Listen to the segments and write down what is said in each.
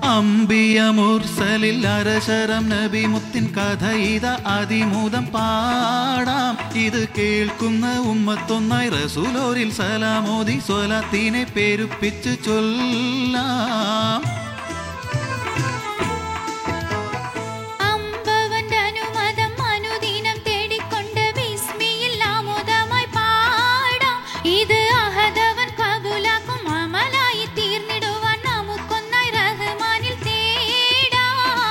അമ്പിയ മുർസലിൽ അരശരം നബി മുത്തിൻ കഥ ഇത അതിമൂതം പാടാം ഇത് കേൾക്കുന്ന ഉമ്മത്തൊന്നായി റസൂലോരിൽ സലാമോദി സ്വലാത്തിനെ പെരുപ്പിച്ച് ചൊല്ലാം അമ്പവന്റെ അനുമതം അനുദിനം തേടിക്കൊണ്ട് വിസ്മിയിൽ ആമോദമായി പാടാം ഇത് അഹദവൻ കബൂലാക്കും അമലായി തീർന്നിടുവാൻ നമുക്കൊന്നായി റഹ്മാനിൽ തേടാം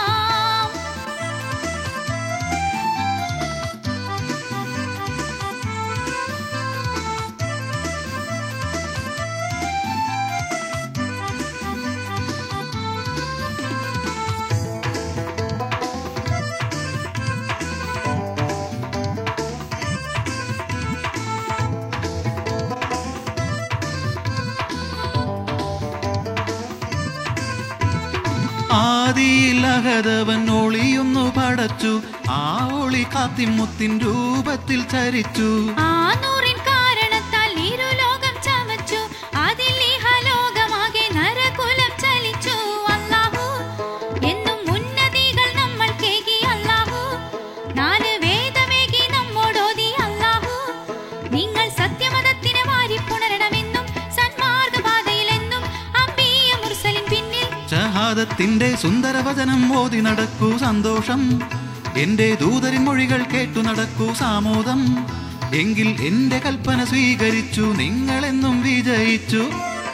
ആദിയിൽ അഹദവൻ ഒളിയൊന്നു പടച്ചു ആ ഒളി കാത്തിമുത്തിൻ രൂപത്തിൽ ചരിച്ചു ആ നൂറിൻ കാരണത്താൽ ഇരുലോകം ചമച്ചു അതിൽ ഇഹലോകമാകെ നരകുലം ചലിച്ചു അല്ലാഹു എന്നും ഉന്നതികൾ നമ്മൾ കേകി അല്ലാഹു നാല് വേദമേകി നമ്മോടോതി അല്ലാഹു നിങ്ങൾ സത്യമതത്തിന് വാരി പുണരണമെന്നും സന്മാർഗപാതയിലെന്നും അമ്പീയ മുർസലിൻ പിന്നിൽ ഷഹാദത്തിന്റെ സുന്ദരവചനം ഓതി നടക്കൂ സന്തോഷം എന്റെ ദൂതരിൻ മൊഴികൾ കേട്ടു നടക്കൂ സാമോദം എങ്കിൽ എന്റെ കൽപ്പന സ്വീകരിച്ചു നിങ്ങളെന്നും വിജയിച്ചു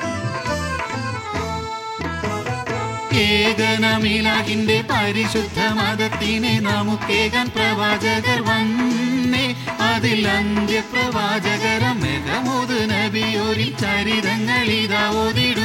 ഏകനമിലാകിന്റെ പരിശുദ്ധ മതത്തിനെ നമുക്കേകൻ പ്രവാചകർ വന്നേ അതിൽ അന്ത്യപ്രവാചകരം മെഹമൂദ് നബിയോരിൽ ചരിതങ്ങൾ ഇതാ ഓതിട